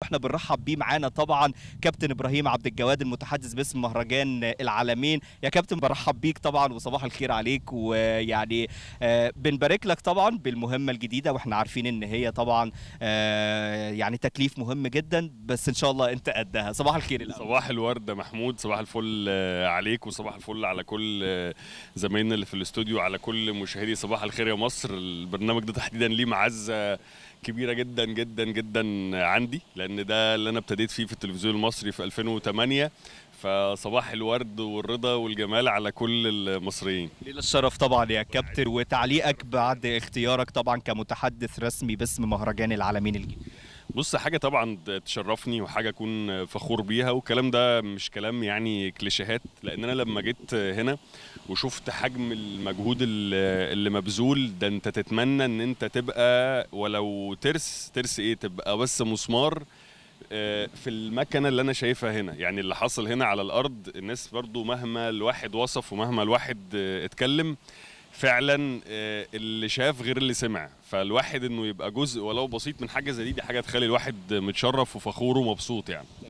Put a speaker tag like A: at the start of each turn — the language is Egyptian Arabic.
A: احنا بنرحب بيه معانا طبعا كابتن ابراهيم عبد الجواد المتحدث باسم مهرجان العالمين يا كابتن برحب بيك طبعا وصباح الخير عليك ويعني آه، بنبارك لك طبعا بالمهمه الجديده واحنا عارفين ان هي طبعا آه، يعني تكليف مهم جدا بس ان شاء الله انت قدها صباح الخير الأول.
B: صباح الورد يا محمود صباح الفل آه، عليك وصباح الفل على كل آه، زمايلنا اللي في الاستوديو على كل مشاهدي صباح الخير يا مصر البرنامج ده تحديدا ليه معزه كبيره جدا جدا جدا عندي لان ده اللي انا ابتديت فيه في التلفزيون المصري في 2008 فصباح الورد والرضا والجمال على كل المصريين
A: ليلة الشرف طبعا يا كابتن وتعليقك بعد اختيارك طبعا كمتحدث رسمي باسم مهرجان العالمين الجديد
B: بص حاجة طبعا تشرفني وحاجة أكون فخور بيها والكلام ده مش كلام يعني كليشيهات لأن أنا لما جيت هنا وشفت حجم المجهود اللي اللي مبذول ده أنت تتمنى إن أنت تبقى ولو ترس ترس إيه تبقى بس مسمار آه، في المكنة اللي أنا شايفها هنا يعني اللي حصل هنا على الأرض الناس برضو مهما الواحد وصف ومهما الواحد آه، اتكلم فعلا آه، اللي شاف غير اللي سمع فالواحد انه يبقى جزء ولو بسيط من حاجه زي دي دي حاجه تخلي الواحد متشرف وفخور ومبسوط يعني